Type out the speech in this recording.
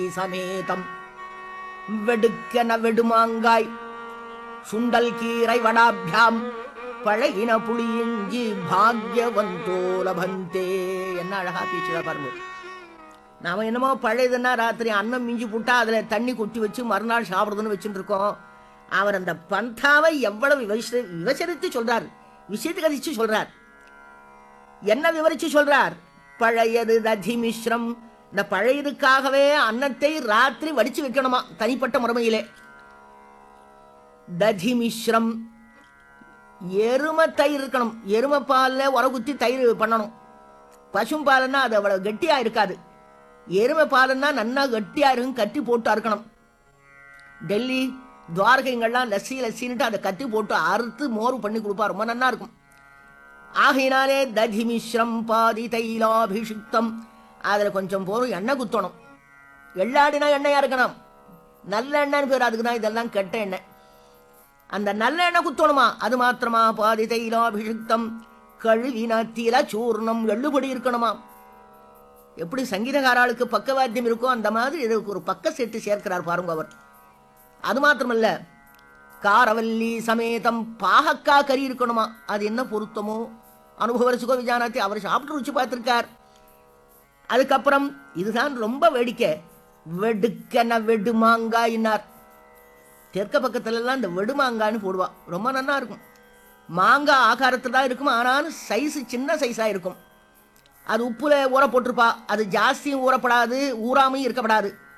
சமேதம் வெடுக்கென வெடுமாங்காய் சுண்டல் கீரை வடாபியாம் பழகின புளியிஞ்சி பாக்யவந்தோ லபந்தே என்ன அழகா பேச்சுடா பாருங்க நாம என்னமோ பழையதுன்னா ராத்திரி அன்னம் மிஞ்சி போட்டா அதுல தண்ணி கொட்டி வச்சு மறுநாள் சாப்பிடுறதுன்னு வச்சுட்டு இருக்கோம் அவர் அந்த பந்தாவை எவ்வளவு விவச- விவசரித்து சொல்றார் விஷயத்துக்கு அதிச்சு சொல்றார் என்ன விவரிச்சு சொல்றார் பழையது ததி மிஸ்ரம் இந்த பழையதுக்காகவே அன்னத்தை ராத்திரி வடிச்சு வைக்கணுமா தனிப்பட்ட முறைமையிலே ததி மிஸ்ரம் எரும தயிர் இருக்கணும் எரும பால்ல உர குத்தி தயிர் பண்ணணும் பசும் பாலுன்னா அது அவ்வளவு கெட்டியா இருக்காது எருமை பாலுன்னா நன்னா கெட்டியா இருக்கும் கட்டி போட்டு அறுக்கணும் டெல்லி துவாரகைங்கள்லாம் லஸ்ஸி லஸ்ஸின்ட்டு அதை கட்டி போட்டு அறுத்து மோர் பண்ணி கொடுப்பா ரொம்ப நன்னா இருக்கும் ஆகையினாலே ததி மிஸ்ரம் பாதி தைலாபிஷிக்தம் அதில் கொஞ்சம் போரும் எண்ணெய் குத்தணும் எள்ளாடினா எண்ணெயா இருக்கணும் நல்ல எண்ணெய்னு பேர் அதுக்கு தான் இதெல்லாம் கெட்ட எண்ணெய் அந்த நல்ல எண்ணெய் குத்தணுமா அது மாத்திரமா பாதி தைலாபிஷிக்தம் கழுவின தில சூர்ணம் எள்ளுபடி இருக்கணுமா எப்படி சங்கீதகாராளுக்கு பக்கவாத்தியம் இருக்கோ அந்த மாதிரி இதுக்கு ஒரு பக்க செட்டு சேர்க்கிறார் பாருங்க அவர் அது மாத்திரமல்ல காரவல்லி சமேதம் பாகக்கா கறி இருக்கணுமா அது என்ன பொருத்தமோ அனுபவ சுக விஜானாத்தி அவர் சாப்பிட்டு ருச்சி பார்த்திருக்கார் அதுக்கப்புறம் இதுதான் ரொம்ப வேடிக்கை வெடுக்கன வெடுமாங்காயினார் தெற்க பக்கத்துல எல்லாம் இந்த வெடுமாங்கான்னு போடுவா ரொம்ப நல்லா இருக்கும் மாங்காய் ஆகாரத்தில் தான் இருக்கும் ஆனாலும் சைஸ் சின்ன சைஸா இருக்கும் அது உப்புல ஊற போட்டிருப்பா அது ஜாஸ்தியும் ஊறப்படாது ஊறாமையும் இருக்கப்படாது